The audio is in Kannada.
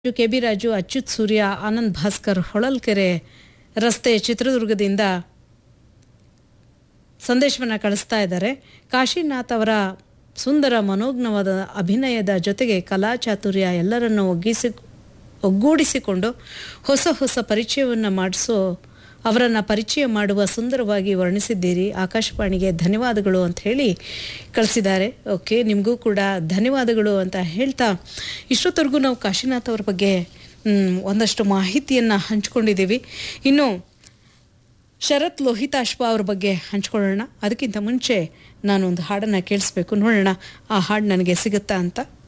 ಕೆ ಬಿ ರಾಜು ಅಚ್ಯುತ್ ಸೂರ್ಯ ಆನಂದ್ ಭಾಸ್ಕರ್ ಹೊಳಲ್ಕೆರೆ ರಸ್ತೆ ಚಿತ್ರದುರ್ಗದಿಂದ ಸಂದೇಶವನ್ನು ಕಳಿಸ್ತಾ ಇದ್ದಾರೆ ಕಾಶಿನಾಥ್ ಅವರ ಸುಂದರ ಮನೋಜ್ಞವಾದ ಅಭಿನಯದ ಜೊತೆಗೆ ಕಲಾ ಚಾತುರ್ಯ ಎಲ್ಲರನ್ನು ಒಗ್ಗಿಸಿ ಒಗ್ಗೂಡಿಸಿಕೊಂಡು ಹೊಸ ಹೊಸ ಪರಿಚಯವನ್ನು ಮಾಡಿಸೋ ಅವರನ್ನು ಪರಿಚಯ ಮಾಡುವ ಸುಂದರವಾಗಿ ವರ್ಣಿಸಿದ್ದೀರಿ ಆಕಾಶವಾಣಿಗೆ ಧನ್ಯವಾದಗಳು ಅಂತ ಹೇಳಿ ಕಳಿಸಿದ್ದಾರೆ ಓಕೆ ನಿಮಗೂ ಕೂಡ ಧನ್ಯವಾದಗಳು ಅಂತ ಹೇಳ್ತಾ ಇಷ್ಟೊತ್ತವರೆಗೂ ನಾವು ಕಾಶಿನಾಥ್ ಅವ್ರ ಬಗ್ಗೆ ಮ್, ಒಂದಷ್ಟು ಮಾಹಿತಿಯನ್ನು ಹಂಚ್ಕೊಂಡಿದ್ದೀವಿ ಇನ್ನು ಶರತ್ ಲೋಹಿತಾಶ್ವ ಅವ್ರ ಬಗ್ಗೆ ಹಂಚ್ಕೊಳ್ಳೋಣ ಅದಕ್ಕಿಂತ ಮುಂಚೆ ನಾನು ಒಂದು ಹಾಡನ್ನು ಕೇಳಿಸ್ಬೇಕು ನೋಡೋಣ ಆ ಹಾಡು ನನಗೆ ಸಿಗುತ್ತಾ ಅಂತ